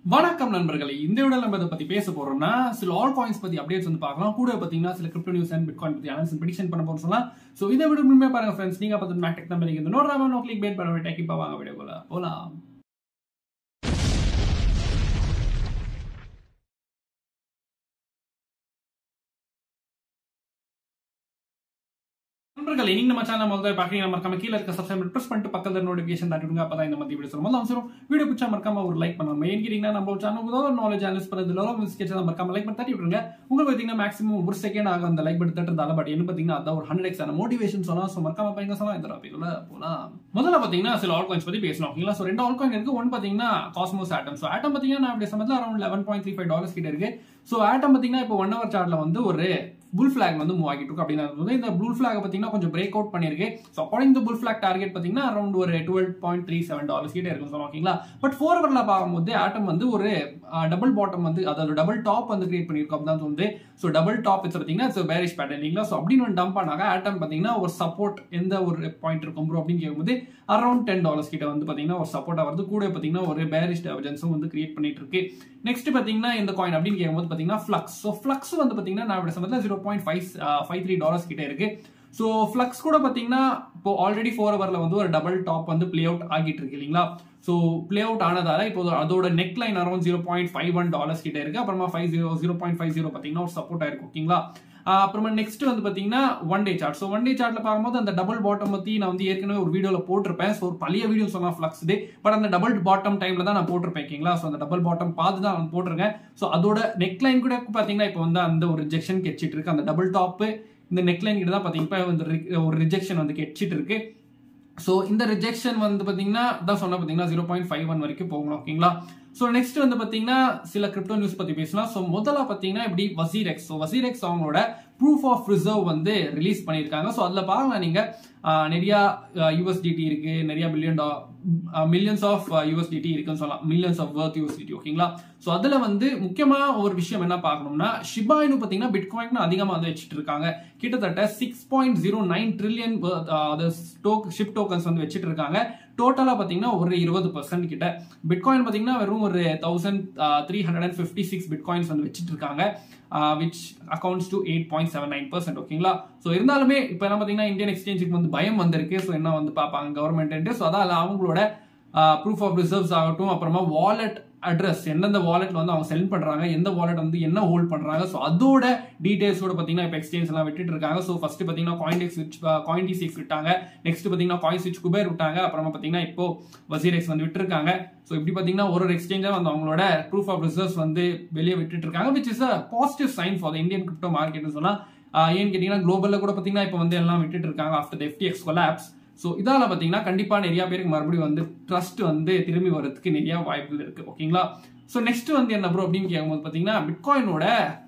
வணக்கம் நண்பர்களே இந்த விட நம்ம இதை பத்தி பேச போறோம்னா சில ஆல் காயின்ஸ் பத்தி அப்டேட்ஸ் வந்து பார்க்கலாம் கூட பாத்தீங்கன்னா சில கிரிப்டோ நியூஸ் அண்ட் பிட்காயின் பத்தி அனலிஸ் ப்ரெடிக்ஷன் பண்ண போறோம் சொல்லலாம் சோ இதை விட முன்னே பாருங்க ஃப்ரெண்ட்ஸ் நீங்க பார்த்து மேக்டெக் நம்பர் இந்த நோட்ராம நோ கிளிக் பேட் பண்ண டெக் இப்போ வாங்க வீடியோ போல போலாம் நண்பர்கள் இன்னைக்கு நம்ம சேனல் முதல்ல பாக்குறீங்க மறக்காம கீழ இருக்க சப்ஸ்கிரைப் பிரஸ் பண்ணிட்டு பக்கத்துல நோட்டிபிகேஷன் தட்டி விடுங்க அப்பதான் இந்த மாதிரி வீடியோ சொல்லும் அவசரம் வீடியோ பிடிச்சா மறக்காம ஒரு லைக் பண்ணணும் ஏன் கேட்டீங்கன்னா நம்ம சேனல் முதல்ல நாலேஜ் அனலிஸ் பண்ணது லோ மிஸ்கேட்ஸ் மறக்காம லைக் பண்ணி தட்டி விடுங்க உங்களுக்கு பாத்தீங்கன்னா மேக்ஸிமம் ஒரு செகண்ட் ஆகும் அந்த லைக் பண்ணி தட்டுறதால பட் என்ன பாத்தீங்கன்னா அதான் ஒரு ஹண்ட்ரட் எக்ஸ் மோட்டிவேஷன் சொல்லலாம் ஸோ மறக்காம பையங்க சொல்லலாம் இந்த டாபிக்ல போலாம் முதல்ல பாத்தீங்கன்னா சில ஆல் காயின்ஸ் பத்தி பேசணும் ஓகேங்களா ஸோ ரெண்டு ஆல் காயின் இருக்கு ஒன் பாத்தீங்கன்னா காஸ்மோஸ் ஆட்டம் ஸோ ஆட்டம் பாத்தீங்கன்னா நான் அப்படி சமயத்தில் around eleven point three five dollars கிட்ட இருக்கு ஸோ ஆட்டம் பாத்தீங்கன்னா இப்போ ஒன் ஹவர் சார்ட்ல வந்து ஒரு புல் ஃபிளாக் வந்து மூவ் ஆகிட்டு இருக்கு அப்படின்னு இந்த புல் ஃபிளாக் பார்த்தீங்கன்னா கொஞ்சம் பிரேக் அவுட் பண்ணிருக்கு so according to bull flag target பார்த்தீங்கன்னா அரௌண்ட் ஒரு twelve point three seven dollars கிட்ட இருக்கும் சொல்லுவோம் ஓகேங்களா பட் ஃபோர் ஹவர்ல பார்க்கும்போது ஆட்டம் வந்து ஒரு டபுள் பாட்டம் வந்து அதாவது டபுள் டாப் வந்து கிரியேட் பண்ணியிருக்கோம் அப்படின்னு தான் தோணுது ஸோ டபுள் டாப் வச்சு பார்த்தீங்கன்னா இட்ஸ் பேரிஷ் பேட்டர்ன் இல்லைங்களா ஸோ அப்படின்னு ஒன்று டம்ப் பண்ணாங்க ஆட்டம் பார்த்தீங்கன்னா ஒரு சப்போர்ட் எந்த ஒரு பாயிண்ட் இருக்கும் ப்ரோ அப்படின்னு கேட்கும்போது அரௌண்ட் டென் டாலர்ஸ் கிட்ட வந்து பார்த்தீங்கன்னா ஒரு சப்போர்ட்டாக வருது கூட பார்த்தீங்கன்னா ஒரு பேரிஷ் டெவர்ஜன்ஸும் வந்து கிரியேட் பண்ணிட்டு இருக்கு நெக்ஸ்ட் பார்த்தீங்கன்னா இந்த காயின் அப்படின்னு கேட்கும்போது பார்த்தீங்கன்னா ஃப்ளக்ஸ் ஸோ ஃப்ளக்ஸ் வந்து பார்த்தீங்கன்னா நான் இப்படி சமயத்தில் zero point five five three dollars கிட்ட இருக்கு ஸோ ஃப்ளக்ஸ் கூட பார்த்தீங்கன்னா இப்போ ஆல்ரெடி ஃபோர் ஹவரில் வந்து ஒரு டபுள் டாப் வந்து பிளே அவுட் ஆகிட்டு இருக்கு இல்லைங்களா ஸோ பிளே அவுட் ஆனதால இப்போ அதோட neck line around zero point five one dollars கிட்ட இருக்கு அப்புறமா five zero zero point five zero பார்த்தீங்கன்னா ஒரு சப்போர்ட் ஆயிருக்கு ஓகேங்களா அப்புறமா நெக்ஸ்ட் வந்து பாத்தீங்கன்னா one day chart so one day சார்ட்ல பார்க்கும்போது அந்த டபுள் பாட்டம் பத்தி நான் வந்து ஏற்கனவே ஒரு வீடியோல போட்டிருப்பேன் ஸோ ஒரு பழைய வீடியோ சொல்லலாம் ஃபிளக்ஸ் டே பட் அந்த டபுள் பாட்டம் டைம்ல தான் நான் போட்டிருப்பேன் ஓகேங்களா ஸோ அந்த டபுள் பாட்டம் பார்த்து தான் நான் போட்டிருக்கேன் ஸோ அதோட நெக் லைன் கூட பாத்தீங்கன்னா இப்போ வந்து அந்த ஒரு ரிஜெக்ஷன் கெச்சிட்டு இருக்கு அந்த டபுள் டாப்பு இந்த நெக் லைன் கிட்ட தான் பாத்தீங்கன்னா வந்து ஒரு ரிஜெக்ஷன் வந்து கெச்சிட்டு இருக்கு ஸோ இந்த ரிஜெக்ஷன் வந்து பார்த்தீங்கன்னா தான் சொன்ன பார்த்தீங்கன்னா ஜீரோ பாயிண்ட் ஃபைவ் ஒன் வரைக்கும் போகணும் ஓகேங்களா ஸோ நெக்ஸ்ட் வந்து பார்த்தீங்கன்னா சில கிரிப்டோ நியூஸ் பற்றி பேசலாம் ஸோ முதல்ல பார்த்தீங்கன்னா இப்படி வசீரெக்ஸ் ஸோ வசீரெக்ஸ் அவங்களோட ப்ரூஃப் ஆஃப் ரிசர்வ் வந்து ரிலீஸ் பண்ணியிருக்காங்க ஸோ அதில் பாருங்க நீங்கள் நிறையா யூஎஸ்டிடி இருக்கு நிறைய பில்லியன் மில்லியன்ஸ் ஆஃப் யூஎஸ்டிடி இருக்குன்னு சொல்லலாம் மில்லியன்ஸ் ஆஃப் வர்த் யூஎஸ்டிடி ஓகேங்களா ஸோ அதில் வந்து முக்கியமாக ஒரு விஷயம் என்ன பார்க்கணும்னா ஷிபாயினு பார்த்தீங்கன்னா பிட்காயின் அதிகமாக வந்து வச்சுட்டு இருக்காங்க கிட்டத்தட்ட six point zero nine trillion டோக் ஷிப் டோக்கன்ஸ் வந்து வச்சுட்டு இருக்காங்க டோட்டலாக பார்த்தீங்கன்னா ஒரு இருபது பர்சன்ட் கிட்ட பிட்காயின் பார்த்தீங்கன்னா வெறும் ஒரு thousand three hundred and fifty six bitcoins வந்து வச்சுட்டு இருக்காங்க which accounts to eight point seven nine percent ஓகேங்களா ஸோ இருந்தாலுமே இப்போ என்ன பார்த்தீங்கன்னா இந்தியன் எக்ஸ்சேஞ்சுக்கு வந்து பயம் வந்திருக்கு ஸோ என்ன வந்து பார்ப்பாங்க கவர்மெண்ட் ஸோ அதான் அவங்களோட ப்ரூஃப் ஆஃப் ரிசர்வ்ஸ் ஆகட்டும் அப்புறமா வாலெட் அட்ரஸ் எந்தெந்த வாலெட்ல வந்து அவங்க செல் பண்றாங்க எந்த வாலெட் வந்து என்ன ஹோல்ட் பண்றாங்க ஸோ அதோட டீடைல்ஸோட பார்த்தீங்கன்னா இப்போ எக்ஸ்சேஞ்ச் எல்லாம் விட்டுட்டு இருக்காங்க ஸோ ஃபர்ஸ்ட் பார்த்தீங்கன்னா coin X coin D six விட்டாங்க நெக்ஸ்ட் பார்த்தீங்கன்னா காயின் ஸ்விட்ச் குபேர் விட்டாங்க அப்புறமா பார்த்தீங்கன்னா இப்போ வசீரெக்ஸ் வந்து விட்டுருக்காங்க ஸோ இப்படி பார்த்தீங்கன்னா ஒரு ஒரு எக்ஸ்சேஞ்சாக வந்து அவங்களோட ப்ரூஃப் ஆஃப் ரிசர்வ்ஸ் வந்து வெளியே விட்டுட்டு இருக்காங்க which is a positive sign for the Indian crypto மார்க்கெட்னு சொன்னா ஏன்னு கேட்டீங்கன்னா குளோபல்ல கூட பார்த்தீங்கன்னா இப்போ வந்து எல்லாம் விட்டுட்டு இருக்காங்க ஆஃப்டர் எஃப்டிஎக்ஸ் கொலாப்ஸ் ஸோ இதால பார்த்தீங்கன்னா கண்டிப்பாக நிறைய பேருக்கு மறுபடியும் வந்து ட்ரஸ்ட் வந்து திரும்பி வரதுக்கு நிறைய வாய்ப்புகள் இருக்கு ஓகேங்களா ஸோ நெக்ஸ்ட் வந்து என்ன ப்ரோ அப்படின்னு கேட்கும்போது பார்த்தீங்கன்னா பிட்காயினோட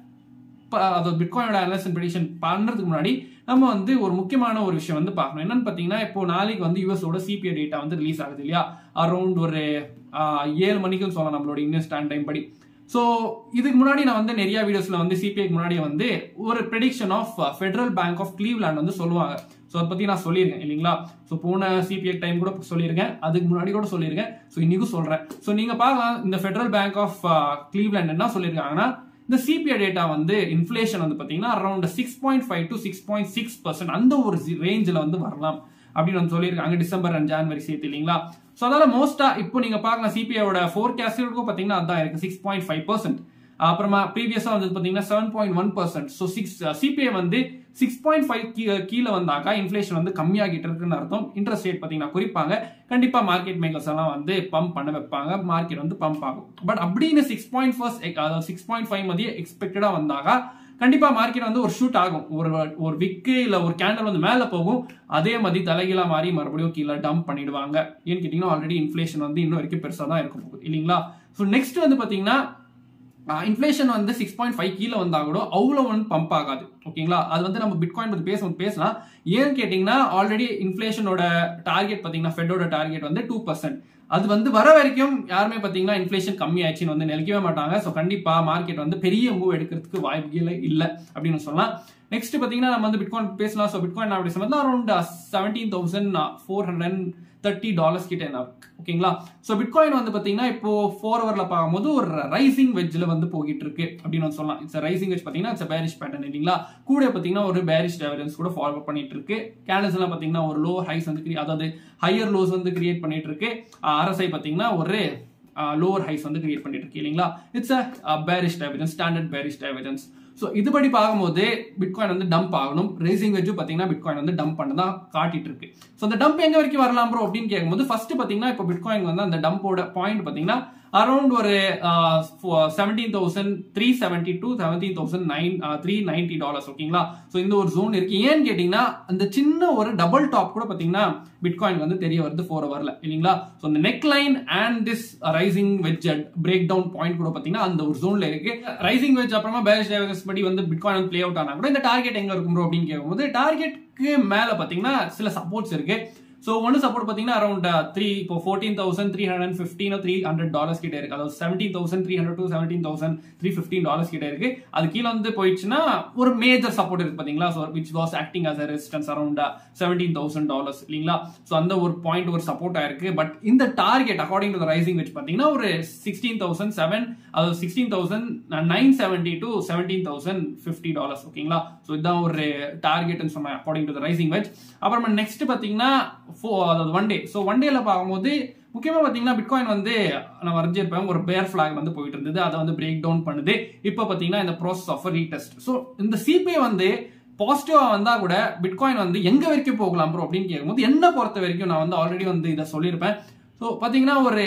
அதாவது பிட்காயினோட அனலைஸ் ப்ரெடிஷன் பண்ணுறதுக்கு முன்னாடி நம்ம வந்து ஒரு முக்கியமான ஒரு விஷயம் வந்து பார்க்கணும் என்னன்னு பார்த்தீங்கன்னா இப்போ நாளைக்கு வந்து யூஎஸோட சிபிஐ டேட்டா வந்து ரிலீஸ் ஆகுது இல்லையா அரௌண்ட் ஒரு ஏழு மணிக்குன்னு சொல்லலாம் நம்மளோட இந்தியன் ஸ்டாண்ட் டைம் படி ஸோ இதுக்கு முன்னாடி நான் வந்து நிறைய வீடியோஸ்ல வந்து சிபிஐக்கு முன்னாடி வந்து ஒரு prediction of federal bank of Cleveland வந்து சொல்லுவாங்க ஸோ அதை பத்தி நான் சொல்லியிருக்கேன் இல்லைங்களா ஸோ போன சிபிஐ டைம் கூட சொல்லியிருக்கேன் அதுக்கு முன்னாடி கூட சொல்லியிருக்கேன் ஸோ இன்னைக்கும் சொல்றேன் ஸோ நீங்க பார்க்கலாம் இந்த ஃபெடரல் பேங்க் ஆஃப் கிளீவ்லாண்ட் என்ன சொல்லியிருக்காங்கன்னா இந்த சிபிஐ டேட்டா வந்து இன்ஃபிளேஷன் வந்து பார்த்தீங்கன்னா around six point five to six point six percent அந்த ஒரு ரேஞ்சில் வந்து வரலாம் அப்படின்னு வந்து சொல்லியிருக்காங்க டிசம்பர் அண்ட் ஜான்வரி சேர்த்து இல்லைங்களா ஸோ அதனால மோஸ்டா இப்போ நீங்க பார்க்கலாம் சிபிஐயோட ஃபோர்காஸ்டும் பார்த்தீங்கன்னா அதான் இருக்கு சிக்ஸ் பாயிண்ட் ஃபைவ் பர்சன்ட் அப்புறமா ப்ரீவியஸா வந்து பார்த்தீங்கன்னா seven point one percent so six CPI வந்து சிக்ஸ் பாயிண்ட் ஃபைவ் கீழே வந்தாக்கா இன்ஃபிளேஷன் வந்து கம்மியாகிட்டு இருக்குன்னு அர்த்தம் இன்ட்ரெஸ்ட் ரேட் பார்த்தீங்கன்னா குறிப்பாங்க கண்டிப்பா மார்க்கெட் மேக்கர்ஸ் எல்லாம் வந்து பம்ப் பண்ண வைப்பாங்க மார்க்கெட் வந்து பம்ப் ஆகும் பட் அப்படின்னு சிக்ஸ் பாயிண்ட் ஃபர்ஸ்ட் அதாவது சிக்ஸ் பாயிண்ட் ஃபைவ் மதிய எக்ஸ்பெக்டடா வந்தாக்கா கண்டிப்பா மார்க்கெட் வந்து ஒரு ஷூட் ஆகும் ஒரு ஒரு விக்கு இல்ல ஒரு கேண்டல் வந்து மேல போகும் அதே மாதிரி தலைகீழா மாறி மறுபடியும் கீழே டம்ப் பண்ணிடுவாங்க ஏன்னு கேட்டீங்கன்னா ஆல்ரெடி இன்ஃபிளேஷன் வந்து இன்னும் வரைக்கும் பெருசா தான் இருக்கும் போகுது இல்லைங்களா ஸோ நெக்ஸ்ட் வந்து பாத்தீங்கன்னா இன்ஃபிளேஷன் வந்து சிக்ஸ் பாயிண்ட் ஃபைவ் கீழே வந்தா கூட அவ்வளோ வந்து பம்ப் ஆகாது ஓகேங்களா அது வந்து நம்ம பிட்காயின் பத்தி பேச பேசலாம் ஏன்னு கேட்டீங்கன்னா ஆல்ரெடி இன்ஃபிளேஷனோட டார்கெட் பாத்தீங்கன்னா ஃபெட்டோட டார்கெட் வந்து டூ பர்சன்ட் அது வந்து வர வரைக்கும் யாருமே பாத்தீங்கன்னா இன்ஃபிளேஷன் கம்மி ஆச்சுன்னு வந்து நினைக்கவே மாட்டாங்க ஸோ கண்டிப்பா மார்க்கெட் வந்து பெரிய மூவ் எடுக்கிறதுக்கு வாய்ப்புகளே இல்லை அப்படின்னு சொல்லலாம் நெக்ஸ்ட் பாத்தீங்கன்னா நம்ம வந்து பிட்காயின் பேசலாம் ஸோ பிட்காயின் அப்படி சொன்னா around seventeen thousand four hundred thirty dollars கிட்ட என்ன இருக்கு ஓகேங்களா ஸோ பிட்காயின் வந்து பார்த்தீங்கன்னா இப்போ ஃபோர் ஹவரில் பார்க்கும்போது ஒரு ரைசிங் வெஜ்ஜில் வந்து போகிட்டு இருக்கு அப்படின்னு வந்து சொல்லலாம் இட்ஸ் ரைசிங் வெஜ் பார்த்தீங்கன்னா இட்ஸ் பேரிஷ் பேட்டர்ன் இல்லைங்களா கூட பார்த்தீங்கன்னா ஒரு பேரிஷ் டெவலன்ஸ் கூட ஃபாலோ பண்ணிட்டு இருக்கு கேண்டல்ஸ் எல்லாம் பார்த்தீங்கன்னா ஒரு லோ ஹைஸ் வந்து create- அதாவது ஹையர் லோஸ் வந்து கிரியேட் பண்ணிட்டு இருக்கு ஆர்எஸ்ஐ பார்த்தீங்கன்னா ஒரு லோவர் ஹைஸ் வந்து கிரியேட் பண்ணிட்டு இருக்கு இல்லைங்களா it's a bearish divergence standard bearish divergence so இதுபடி பார்க்கும்போது பிட்காயின் வந்து டம்ப் ஆகணும் ரேசிங் வெஜ்ஜும் பார்த்தீங்கன்னா பிட்காயின் வந்து டம்ப் பண்ணதான் காட்டிட்டு இருக்கு ஸோ அந்த டம்ப் எங்க வரைக்கும் வரலாம் ப்ரோ அப்படின்னு கேட்கும்போது ஃபர்ஸ்ட் பார்த்தீங்கன்னா இப்போ பிட்காயின் வந்து அந்த டம்போட பாயிண்ட் பார்த்தீங்கன்னா அரௌண்ட் ஒரு seventeen thousand three seventy two seventeen thousand nine three ninety dollars ஓகேங்களா ஸோ இந்த ஒரு ஜோன் இருக்கு ஏன்னு கேட்டிங்கன்னா அந்த சின்ன ஒரு டபுள் டாப் கூட பார்த்தீங்கன்னா பிட்காயின் வந்து தெரிய வருது ஃபோர் ஹவர்ல இல்லைங்களா ஸோ அந்த neck line and this rising wedge break down point கூட பார்த்தீங்கன்னா அந்த ஒரு ஜோன்ல இருக்கு ரைசிங் வெஜ் அப்புறமா பேரிஷ் டேவர்ஸ் படி வந்து பிட்காயின் வந்து பிளே அவுட் ஆனா கூட இந்த டார்கெட் எங்க இருக்கும் bro அப்படின்னு கேட்கும்போது டார்கெட்க்கு மேல பார்த்தீங்கன்னா சில சப்போர்ட்ஸ் இருக்கு ஸோ ஒன்று சப்போர்ட் பார்த்தீங்கன்னா அரௌண்ட் த்ரீ இப்போ fourteen thousand three hundred fifteen three hundred dollars கிட்ட இருக்கு அதாவது seventeen thousand three hundred to seventeen thousand three fifteen dollars கிட்ட இருக்கு அது கீழே வந்து போயிடுச்சுன்னா ஒரு மேஜர் சப்போர்ட் இருக்கு பார்த்தீங்களா so which was acting as a resistance around seventeen thousand dollars இல்லைங்களா ஸோ அந்த ஒரு பாயிண்ட் ஒரு சப்போர்ட் ஆயிருக்கு பட் இந்த டார்கெட் அக்கார்டிங் டு ரைசிங் வச்சு பார்த்தீங்கன்னா ஒரு சிக்ஸ்டீன் தௌசண்ட் செவன் அதாவது sixteen thousand nine seventy to seventeen thousand fifty dollars ஓகேங்களா ஸோ இதுதான் ஒரு டார்கெட்னு சொன்னேன் அக்கார்டிங் டு ரைசிங் வெஜ் அப்புறமா நெக்ஸ்ட் பார்த்தீங்கன்னா ஃபோ- அதாவது ஒன் டே ஸோ ஒன் டேல பார்க்கும்போது முக்கியமா பாத்தீங்கன்னா பிட்காயின் வந்து நான் வரைஞ்சிருப்பேன் ஒரு பேர் ஃபிளாக் வந்து போயிட்டு இருந்தது அதை வந்து பிரேக் டவுன் பண்ணுது இப்போ பாத்தீங்கன்னா இந்த ப்ராசஸ் ஆஃப் ரீடெஸ்ட் ஸோ இந்த சிபிஐ வந்து பாசிட்டிவா வந்தா கூட பிட்காயின் வந்து எங்க வரைக்கும் போகலாம் ப்ரோ அப்படின்னு கேட்கும்போது என்ன பொறுத்த வரைக்கும் நான் வந்து ஆல்ரெடி வந்து இதை சொல்லியிருப்பேன் ஸோ பாத்தீங்கன்னா ஒரு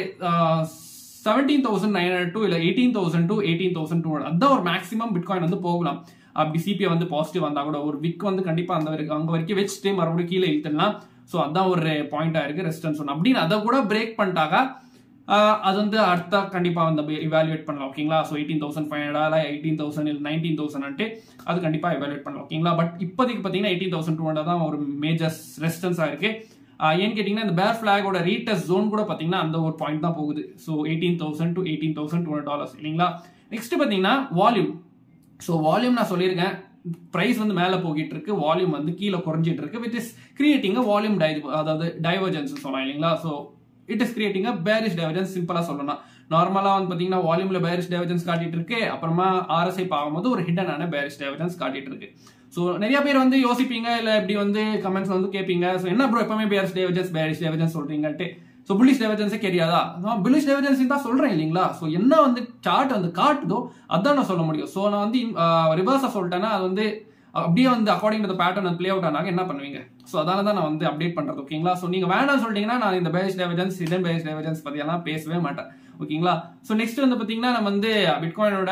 seventeen thousand nine hundred two இல்லை eighteen thousand two eighteen thousand two அதான் ஒரு மேக்ஸிமம் பிட்காயின் வந்து போகலாம் அப்படி சிபிஐ வந்து பாசிட்டிவ் வந்தா கூட ஒரு விக் வந்து கண்டிப்பா அந்த வரைக்கும் அங்க வரைக்கும் வச்சுட்டு மறுபடியும் கீழே இழுத்துடலாம் ஸோ அதான் ஒரு பாயிண்டா இருக்கு ரெசிஸ்டன்ஸ் ஒன்று அப்படின்னு அதை கூட பிரேக் பண்ணிட்டாங்க ஆஹ் அது வந்து அடுத்த கண்டிப்பா வந்து இவாலுவேட் பண்ணலாம் ஓகேங்களா so eighteen thousand five hundred eighteen thousand இல்லை நைன்டீன் தௌசண்ட் அது கண்டிப்பா இவாலுவேட் பண்ணலாம் ஓகேங்களா பட் இப்போதைக்கு பார்த்தீங்கன்னா எயிட்டீன் தௌசண்ட் டூ ஹண்ட்ரட் தான் ஒரு மேஜர் ரெசிஸ்டன்ஸா இருக்கு ஆஹ் ஏன்னு கேட்டிங்கன்னா இந்த பேர் ஃபிளாகோட ரீட்டஸ் ஜோன் கூட பார்த்தீங்கன்னா அந்த ஒரு பாயிண்ட் தான் போகுது so eighteen thousand to eighteen thousand two hundred dollars இல்லைங்களா நெக்ஸ்ட் பார்த்தீங்கன்னா வால்யூம் ஸோ வால்யூம் நான் சொல்லியிருக்கேன் பிரைஸ் வந்து மேலே போகிட்டு இருக்கு வால்யூம் வந்து கீழே குறைஞ்சிட்டு இருக்கு which is creating a volume டை அதாவது டைவர்ஜென்ஸ் சொல்லலாம் இல்லைங்களா so it is creating a bearish divergence சிம்பிளா சொல்லணும் நார்மலா வந்து பாத்தீங்கன்னா வால்யூம்ல பேரிஷ் டைவர்ஜென்ஸ் காட்டிட்டு இருக்கு அப்புறமா ஆர்எஸ்ஐ பார்க்கும்போது ஒரு ஹிடனான பேரிஷ் டைவர்ஜென்ஸ் காட்டிட்டு இருக்கு ஸோ நிறைய பேர் வந்து யோசிப்பீங்க இல்ல இப்படி வந்து கமெண்ட்ஸ் வந்து கேட்பீங்க ஸோ என்ன ப்ரோ எப்பவுமே பேரிஷ் டைவர்ஜென்ஸ் பேரிஷ் டைவர்ஜென்ஸ் சொல்றீங்கன்ட்டு ஸோ புலிஷ் டைவர்ஜென்ஸே தெரியாதா நான் புலிஷ் டைவர்ஜென்ஸ் தான் சொல்றேன் இல்லைங்களா ஸோ என்ன வந்து சார்ட் வந்து காட்டுதோ அதான் நான் சொல்ல முடியும் ஸோ நான் வந்து ரிவர்ஸா சொல்லிட்டேன்னா அது வந்து அப்படியே வந்து according to pattern play out ஆனாங்க என்ன பண்ணுவீங்க ஸோ அதனால தான் நான் வந்து அப்டேட் பண்றது ஓகேங்களா ஸோ நீங்க வேணாம் சொல்லிட்டீங்கன்னா நான் இந்த bearish divergence hidden bearish divergence பத்தி எல்லாம் பேசவே மாட்டேன் ஓகேங்களா ஸோ நெக்ஸ்ட் வந்து பாத்தீங்கன்னா நம்ம வந்து பிட்காயினோட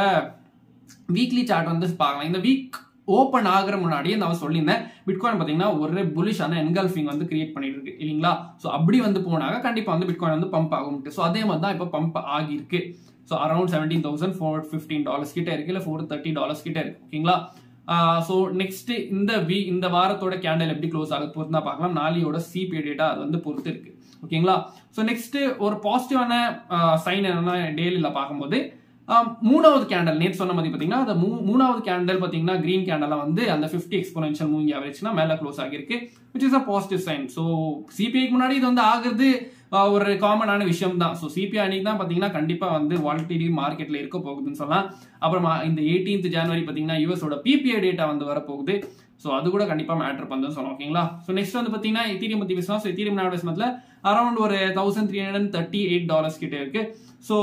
வீக்லி சார்ட் வந்து பார்க்கலாம் இந்த வீக் ஓப்பன் ஆகுற முன்னாடியே நான் சொல்லியிருந்தேன் பிட்காயின் பார்த்தீங்கன்னா ஒரு புலிஷான என்கல்ஃபிங் வந்து கிரியேட் பண்ணிட்டு இருக்கு இல்லைங்களா ஸோ அப்படி வந்து போனாங்க கண்டிப்பாக வந்து பிட்காயின் வந்து பம்ப் ஆகும் ஸோ அதே மாதிரி தான் இப்போ பம்ப் ஆகியிருக்கு so around seventeen thousand four fifteen dollars கிட்ட இருக்கு இல்லை ஃபோர் தேர்ட்டி டாலர்ஸ் கிட்ட இருக்கு ஓகேங்களா ஸோ நெக்ஸ்ட் இந்த வீ இந்த வாரத்தோட கேண்டல் எப்படி க்ளோஸ் ஆகுது பொறுத்து தான் பார்க்கலாம் நாளையோட சிபிஐ டேட்டா அது வந்து பொறுத்து இருக்கு ஓகேங்களா ஸோ நெக்ஸ்ட் ஒரு பாசிட்டிவான சைன் என்னன்னா டெய்லியில் பார்க்கும்போது ஆஹ் மூணாவது கேண்டல் நேற்று சொன்ன மாதிரி பார்த்தீங்கன்னா அந்த மூ- மூணாவது கேண்டல் பார்த்தீங்கன்னா கிரீன் கேண்டல வந்து அந்த ஃபிஃப்டி எக்ஸ்போனன்ஷியல் மூவிங் ஆவரேஜ்னா மேலே க்ளோஸ் ஆகிருக்கு which is a positive sign so சிபிஐக்கு முன்னாடி இது வந்து ஆகுறது ஆஹ் ஒரு காமனான விஷயம் தான் ஸோ சிபிஐ அன்னைக்கு தான் பார்த்தீங்கன்னா கண்டிப்பாக வந்து வால்டிடி மார்க்கெட்டில் இருக்க போகுதுன்னு சொல்லலாம் அப்புறமா இந்த 18th ஜனவரி பார்த்தீங்கன்னா யூஎஸோட பிபிஐ டேட்டா வந்து வரப்போகுது ஸோ அது கூட கண்டிப்பாக மேட்டர் பண்ணுன்னு சொல்லலாம் ஓகேங்களா ஸோ நெக்ஸ்ட் வந்து பார்த்தீங்கன்னா எத்தீரியம் பற்றி பேசலாம் ஸோ எத்தீரியம் இன்வெஸ்ட்மெண்ட்ல அரௌண்ட் ஒரு thousand three hundred thirty eight dollars கிட்ட இருக்கு ஸோ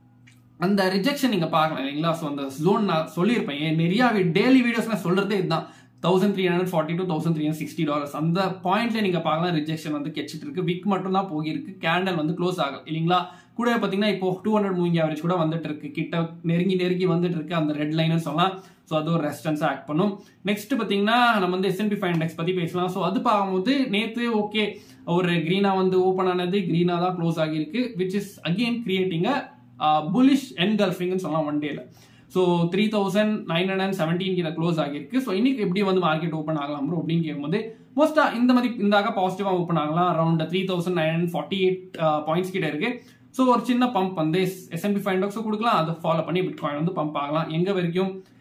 அந்த ரிஜெக்ஷன் நீங்க பார்க்கலாம் இல்லைங்களா ஸோ அந்த ஜோன் நான் சொல்லியிருப்பேன் என் நிறைய டெய்லி வீடியோஸ் நான் சொல்றதே இதுதான் thousand three hundred forty to thousand three hundred sixty dollars அந்த பாயிண்ட்ல நீங்க பார்க்கலாம் ரிஜெக்ஷன் வந்து கெச்சிட்டு இருக்கு விக் மட்டும் தான் போகிருக்கு கேண்டல் வந்து க்ளோஸ் ஆகும் இல்லைங்களா கூட பார்த்தீங்கன்னா இப்போ டூ ஹண்ட்ரட் மூவிங் ஆவரேஜ் கூட வந்துட்டு இருக்கு கிட்ட நெருங்கி நெருங்கி வந்துட்டு இருக்கு அந்த ரெட் லைன்னு சொல்லலாம் ஸோ அது ஒரு ரெஸ்டன்ஸா ஆக்ட் பண்ணும் நெக்ஸ்ட் பார்த்தீங்கன்னா நம்ம வந்து எஸ்என்பி ஃபைவ் இண்டெக்ஸ் பத்தி பேசலாம் ஸோ அது பார்க்கும்போது நேத்து ஓகே ஒரு கிரீனா வந்து ஓப்பன் ஆனது கிரீனா தான் க்ளோஸ் ஆகியிருக்கு which is again creating bullish என்கல்ஃபிங்னு சொல்லலாம் ஒன் டேல so three thousand nine hundred seventeen கிட்ட க்ளோஸ் ஆகியிருக்கு ஸோ இன்னைக்கு எப்படி வந்து மார்க்கெட் ஓப்பன் ஆகலாம் bro அப்படின்னு கேட்கும்போது மோஸ்டா இந்த மாதிரி இந்தாக பாசிட்டிவா ஓப்பன் ஆகலாம் around three thousand nine hundred forty eight points கிட்ட இருக்கு ஸோ ஒரு சின்ன பம்ப் வந்து எஸ்என்பி ஃபைவ் இண்டெக்ஸும் கொடுக்கலாம் அதை ஃபாலோ பண்ணி பிட்காயின் வந்து பம்ப் ஆகலாம் எங்க வரைக்கும்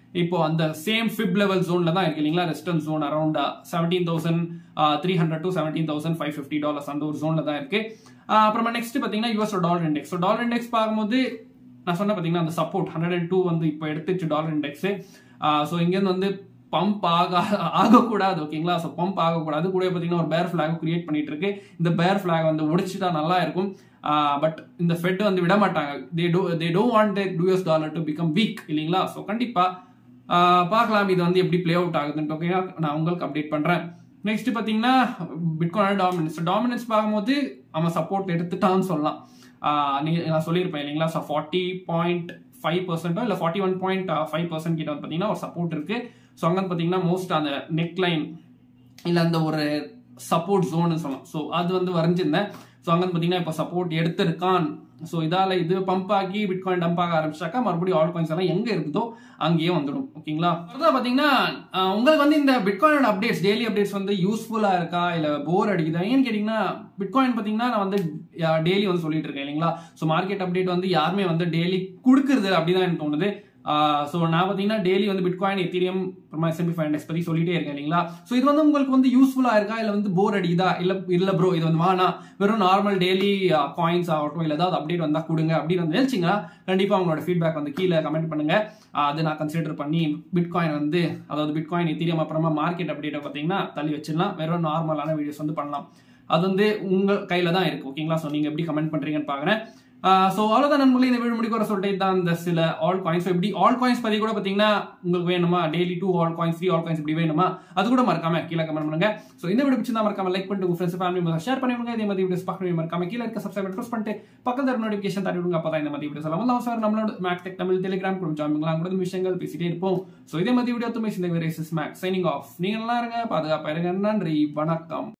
இப்போ அந்த சேம் ஃபிப் லெவல் ஜோன்ல தான் இருக்கு இல்லைங்களா resistance zone around seventeen thousand three hundred to seventeen thousand five fifty dollars அந்த ஒரு ஜோன்ல தான் இருக்கு ஆஹ் அப்புறமா நெக்ஸ்ட் பாத்தீங்கன்னா US dollar index so dollar index பார்க்கும்போது நான் சொன்ன பாத்தீங்கன்னா அந்த சப்போர்ட் ஹண்ட்ரட் அண்ட் டூ வந்து இப்போ எடுத்துச்சு டாலர் இண்டெக்ஸ் ஸோ இங்கேருந்து வந்து பம்ப் ஆக ஆகக்கூடாது ஓகேங்களா ஸோ பம்ப் ஆகக்கூடாது கூட பார்த்தீங்கன்னா ஒரு பேர் ஃபிளாக் கிரியேட் பண்ணிட்டு இருக்கு இந்த பேர் ஃபிளாக் வந்து உடைச்சிட்டா நல்லா இருக்கும் பட் இந்த ஃபெட் வந்து விட மாட்டாங்க they do they do want the US dollar to become weak இல்லைங்களா ஸோ கண்டிப்பா ஆஹ் பார்க்கலாம் இது வந்து எப்படி ப்ளே அவுட் ஆகுதுன்னு ஓகேங்களா நான் உங்களுக்கு அப்டேட் பண்றேன் நெக்ஸ்ட் பார்த்தீங்கன்னா பிட்காயின் டாமினன்ஸ் டாமினன்ஸ் பார்க்கும்போது அவன் சப்போர்ட் எடுத்துட்டான்னு சொல்லலாம் ஆஹ் நீங்க நான் சொல்லியிருப்பேன் இல்லைங்களா ஸோ ஃபார்ட்டி பாயிண்ட் ஃபைவ் பர்சன்ட்டோ இல்லை forty one point five percent கிட்ட வந்து பார்த்தீங்கன்னா ஒரு சப்போர்ட் இருக்கு ஸோ அங்கே பார்த்தீங்கன்னா மோஸ்ட் அந்த நெக் லைன் இல்லை அந்த ஒரு சப்போர்ட் ஜோன்னு சொல்லலாம் ஸோ அது வந்து வரைஞ்சிருந்தேன் ஸோ அங்கே பார்த்தீங்கன்னா இப்போ சப்போர்ட் எடுத்திருக்கான் ஸோ இதால இது பம்ப் ஆகி பிட்காயின் டம்ப் ஆக ஆரம்பிச்சாக்கா மறுபடியும் ஆல் காயின்ஸ் எல்லாம் எங்க இருக்குதோ அங்கேயே வந்துடும் ஓகேங்களா அதான் பார்த்தீங்கன்னா அஹ், உங்களுக்கு வந்து இந்த பிட்காயினோட அப்டேட்ஸ் டெய்லி அப்டேட்ஸ் வந்து யூஸ்ஃபுல்லா இருக்கா இல்லை போர் அடிக்குதா ஏன்னு கேட்டிங்கன்னா பிட்காயின் பார்த்தீங்கன்னா நான் வந்து டெய்லி வந்து சொல்லிட்டு இருக்கேன் இல்லைங்களா ஸோ மார்க்கெட் அப்டேட் வந்து யாருமே வந்து டெய்லி கொடுக்குறது அப்படிதான் எனக்கு தோணுது ஸோ நான் பார்த்தீங்கன்னா டெய்லி வந்து பிட்காயின் எத்தீரியம் அப்புறமா எஸ்எம்பி ஃபைவ் இண்டெக்ஸ் பற்றி சொல்லிட்டே இருக்கேன் இல்லைங்களா ஸோ இது வந்து உங்களுக்கு வந்து யூஸ்ஃபுல்லாக இருக்கா இல்லை வந்து போர் அடிக்குதா இல்லை இல்லை ப்ரோ இது வந்து வேணாம் வெறும் நார்மல் டெய்லி காயின்ஸ் ஆகட்டும் இல்லை ஏதாவது அப்டேட் வந்தால் கொடுங்க அப்படின்னு வந்து நினைச்சிங்கன்னா கண்டிப்பாக உங்களோட ஃபீட்பேக் வந்து கீழே கமெண்ட் பண்ணுங்க ஆஹ் அது நான் கன்சிடர் பண்ணி பிட்காயின் வந்து அதாவது பிட்காயின் எத்தீரியம் அப்புறமா மார்க்கெட் அப்டேட்டை பார்த்தீங்கன்னா தள்ளி வச்சிடலாம் வெறும் நார்மலான வீடியோஸ் வந்து பண்ணலாம் அது வந்து உங்க கையில தான் இருக்கு ஓகேங்களா ஸோ நீங்க எப்படி கமெண்ட் பண்றீங்கன்னு பாக்குறேன் ஸோ அவ்வளோதான் நண்பர்களே இந்த வீடு முடிக்க வர சொல்லிட்டு தான் இந்த சில ஆல் காயின்ஸ் எப்படி ஆல் காயின்ஸ் பத்தி கூட பார்த்தீங்கன்னா உங்களுக்கு வேணுமா daily two altcoins three altcoins இப்படி வேணுமா அது கூட மறக்காம கீழே கமெண்ட் பண்ணுங்க ஸோ இந்த வீடியோ பிடிச்சிருந்தா மறக்காம லைக் பண்ணிட்டு உங்க ஃப்ரெண்ட்ஸ் ஃபேமிலி ஷேர் பண்ணிவிடுங்க இதே மாதிரி வீடியோஸ் பார்க்கணும் மறக்காம கீழே இருக்க சப்ஸ்கிரைப் ப்ரெஸ் பண்ணிட்டு பக்கத்தில் நோட்டிஃபிகேஷன் தட்டி விடுங்க அப்பதான் இந்த மாதிரி வீடியோஸ் எல்லாம் சார் நம்மளோட Mac tech Tamil Telegram group ஜாமிங்களா கூட விஷயங்கள் பேசிட்டே இருப்போம் ஸோ இதே மாதிரி வீடியோ துமே இந்த வேரியஸ் மேக் சைனிங் ஆஃப் நீங்க நல்லா இருங்க பாதுகாப்பா இருங்க நன்றி வணக்கம்